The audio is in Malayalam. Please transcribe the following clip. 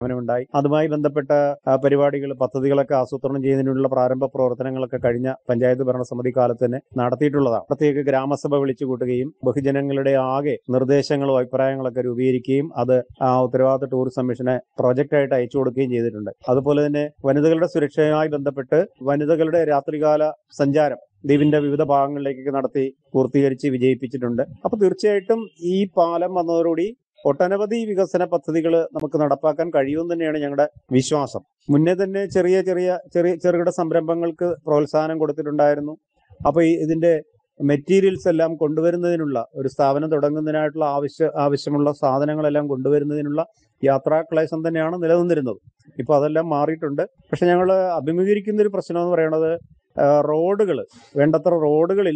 ഉണ്ടായി അതുമായി ബന്ധപ്പെട്ട ആ, പരിപാടികൾ പദ്ധതികളൊക്കെ ആസൂത്രണം ചെയ്യുന്നതിനുള്ള പ്രാരംഭ പ്രവർത്തനങ്ങളൊക്കെ കഴിഞ്ഞ പഞ്ചായത്ത് ഭരണസമിതി കാലത്ത് തന്നെ നടത്തിയിട്ടുള്ളതാണ് പ്രത്യേക ഗ്രാമസഭ വിളിച്ചു കൂട്ടുകയും ബഹുജനങ്ങളുടെ ആകെ നിർദ്ദേശങ്ങളും അഭിപ്രായങ്ങളൊക്കെ രൂപീകരിക്കുകയും അത് ആ ഉത്തരവാദിത്ത ടൂറിസം മിഷനെ പ്രോജക്റ്റായിട്ട് അയച്ചു കൊടുക്കുകയും ചെയ്തിട്ടുണ്ട് അതുപോലെ തന്നെ വനിതകളുടെ സുരക്ഷയുമായി ബന്ധപ്പെട്ട് വനിതകളുടെ രാത്രികാല സഞ്ചാരം ദ്വീപിന്റെ വിവിധ ഭാഗങ്ങളിലേക്ക് നടത്തി പൂർത്തീകരിച്ച് വിജയിപ്പിച്ചിട്ടുണ്ട് അപ്പൊ തീർച്ചയായിട്ടും ഈ പാലം വന്നതോടുകൂടി ഒട്ടനവധി വികസന പദ്ധതികൾ നമുക്ക് നടപ്പാക്കാൻ കഴിയുമെന്ന് തന്നെയാണ് ഞങ്ങളുടെ വിശ്വാസം മുന്നേ തന്നെ ചെറിയ ചെറിയ ചെറിയ ചെറുകിട സംരംഭങ്ങൾക്ക് പ്രോത്സാഹനം കൊടുത്തിട്ടുണ്ടായിരുന്നു അപ്പൊ ഈ ഇതിന്റെ മെറ്റീരിയൽസ് എല്ലാം കൊണ്ടുവരുന്നതിനുള്ള ഒരു സ്ഥാപനം തുടങ്ങുന്നതിനായിട്ടുള്ള ആവശ്യ ആവശ്യമുള്ള സാധനങ്ങളെല്ലാം കൊണ്ടുവരുന്നതിനുള്ള യാത്രാ ക്ലേശം തന്നെയാണ് നിലനിന്നിരുന്നത് ഇപ്പൊ അതെല്ലാം മാറിയിട്ടുണ്ട് പക്ഷെ ഞങ്ങൾ അഭിമുഖീകരിക്കുന്ന ഒരു പ്രശ്നം എന്ന് പറയുന്നത് റോഡുകൾ വേണ്ടത്ര റോഡുകൾ